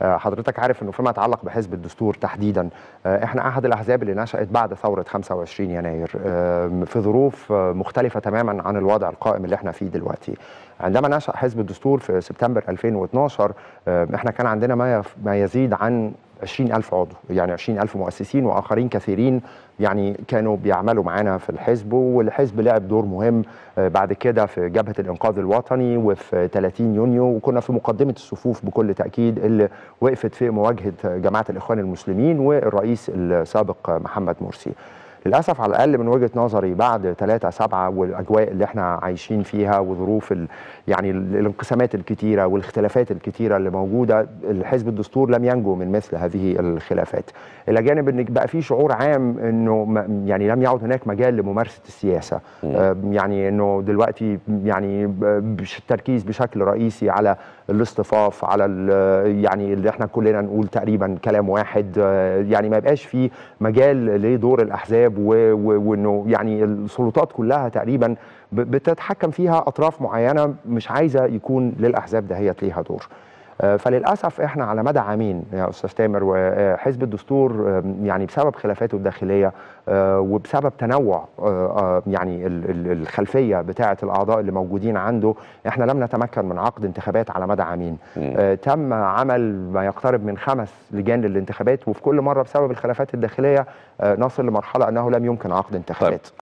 حضرتك عارف انه فيما يتعلق بحزب الدستور تحديدا احنا احد الاحزاب اللي نشات بعد ثوره 25 يناير في ظروف مختلفه تماما عن الوضع القائم اللي احنا فيه دلوقتي عندما نشا حزب الدستور في سبتمبر 2012 احنا كان عندنا ما ما يزيد عن 20 ألف عضو يعني 20 ألف مؤسسين وآخرين كثيرين يعني كانوا بيعملوا معانا في الحزب والحزب لعب دور مهم بعد كده في جبهة الإنقاذ الوطني وفي 30 يونيو وكنا في مقدمة الصفوف بكل تأكيد اللي وقفت في مواجهة جماعة الإخوان المسلمين والرئيس السابق محمد مرسي للاسف على الاقل من وجهه نظري بعد 3 7 والاجواء اللي احنا عايشين فيها وظروف ال يعني الانقسامات الكتيره والاختلافات الكتيره اللي موجوده الحزب الدستور لم ينجو من مثل هذه الخلافات الى جانب ان بقى في شعور عام انه يعني لم يعد هناك مجال لممارسه السياسه آه يعني انه دلوقتي يعني التركيز بشكل رئيسي على الاصطفاف على يعني اللي احنا كلنا نقول تقريبا كلام واحد آه يعني ما يبقاش في مجال لدور الاحزاب وانه يعني السلطات كلها تقريبا بتتحكم فيها اطراف معينه مش عايزه يكون للاحزاب دهيت ليها دور فللاسف احنا على مدى عامين يا استاذ تامر وحزب الدستور يعني بسبب خلافاته الداخليه وبسبب تنوع يعني الخلفيه بتاعه الاعضاء اللي موجودين عنده احنا لم نتمكن من عقد انتخابات على مدى عامين تم عمل ما يقترب من خمس لجان للانتخابات وفي كل مره بسبب الخلافات الداخليه نصل لمرحله انه لم يمكن عقد انتخابات